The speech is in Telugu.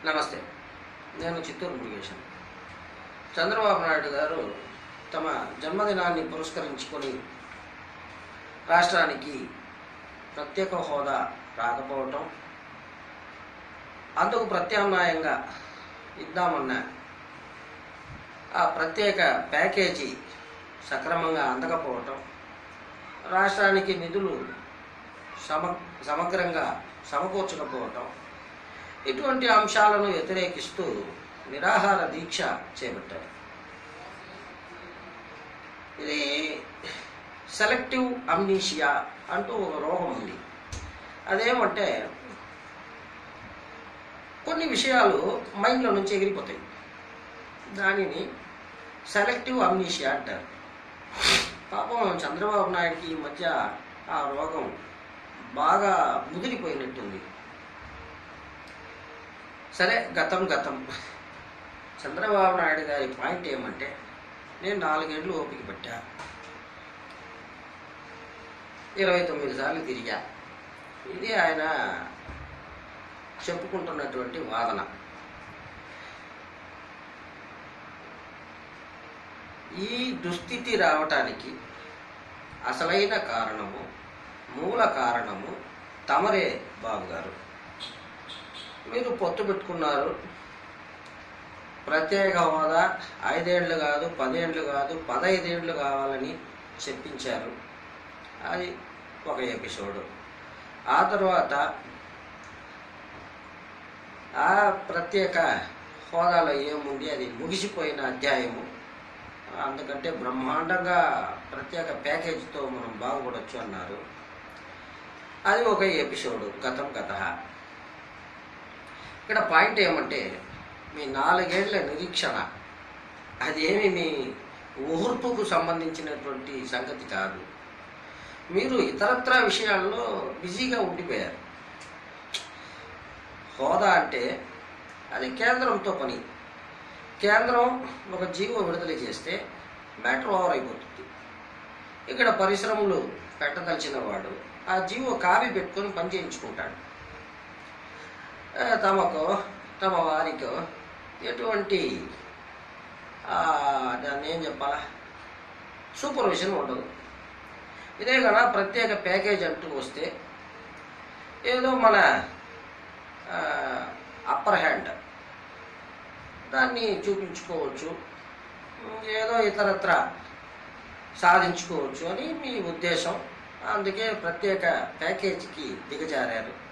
నమస్తే నేను చిత్తూరు మురుగేశన్ చంద్రబాబు నాయుడు గారు తమ జన్మదినాన్ని పురస్కరించుకొని రాష్ట్రానికి ప్రత్యేక హోదా రాకపోవటం అందుకు ప్రత్యామ్నాయంగా ఇద్దామన్న ఆ ప్రత్యేక ప్యాకేజీ సక్రమంగా అందకపోవటం రాష్ట్రానికి నిధులు సమ సమగ్రంగా సమకూర్చకపోవటం ఇటువంటి అంశాలను వ్యతిరేకిస్తూ నిరాహార దీక్ష చేపట్టారు ఇది సెలెక్టివ్ అమ్నీషియా అంటూ ఒక రోగం ఉంది అదేమంటే కొన్ని విషయాలు మైండ్లో నుంచి ఎగిరిపోతాయి దానిని సెలెక్టివ్ అమ్నీషియా అంటారు పాపం చంద్రబాబు నాయుడికి ఈ మధ్య ఆ రోగం బాగా ముదిరిపోయినట్టుంది సరే గతం గతం చంద్రబాబు నాయుడు గారి పాయింట్ ఏమంటే నేను నాలుగేళ్ళు ఓపిక పెట్టా ఇరవై తొమ్మిది సార్లు తిరిగా ఇది ఆయన చెప్పుకుంటున్నటువంటి వాదన ఈ దుస్థితి రావటానికి అసలైన కారణము మూల కారణము తమరే బాబు గారు మీరు పొత్తు పెట్టుకున్నారు ప్రత్యేక హోదా ఐదేళ్లు కాదు పదేండ్లు కాదు పదైదేండ్లు కావాలని చెప్పించారు అది ఒక ఎపిసోడు ఆ తర్వాత ఆ ప్రత్యేక హోదాలో ఏముంది అది ముగిసిపోయిన అధ్యాయము అందుకంటే బ్రహ్మాండంగా ప్రత్యేక ప్యాకేజీతో మనం బాగుపడొచ్చు అన్నారు అది ఒక ఎపిసోడు గతం గత ఇక్కడ పాయింట్ ఏమంటే మీ నాలుగేళ్ల నిరీక్షణ అదేమి మీ ఊర్పుకు సంబంధించినటువంటి సంగతి కాదు మీరు ఇతరత్ర విషయాల్లో బిజీగా ఉండిపోయారు హోదా అంటే అది కేంద్రంతో పని కేంద్రం ఒక జీవో విడుదల చేస్తే మ్యాటర్ ఓవర్ అయిపోతుంది ఇక్కడ పరిశ్రమలు పెట్టదలిచిన వాడు ఆ జీవో కాపీ పెట్టుకొని పని చేయించుకుంటాడు ఆ, తమకో తమ వారికో ఎటువంటి ఆ, దాన్ని ఏం చెప్పాలా సూపర్విజన్ ఉండదు ఇదే కదా ప్రత్యేక ప్యాకేజ్ అంటూ వస్తే ఏదో మన అప్పర్ హ్యాండ్ దాన్ని చూపించుకోవచ్చు ఏదో ఇతరత్ర సాధించుకోవచ్చు అని మీ ఉద్దేశం అందుకే ప్రత్యేక ప్యాకేజీకి దిగజారారు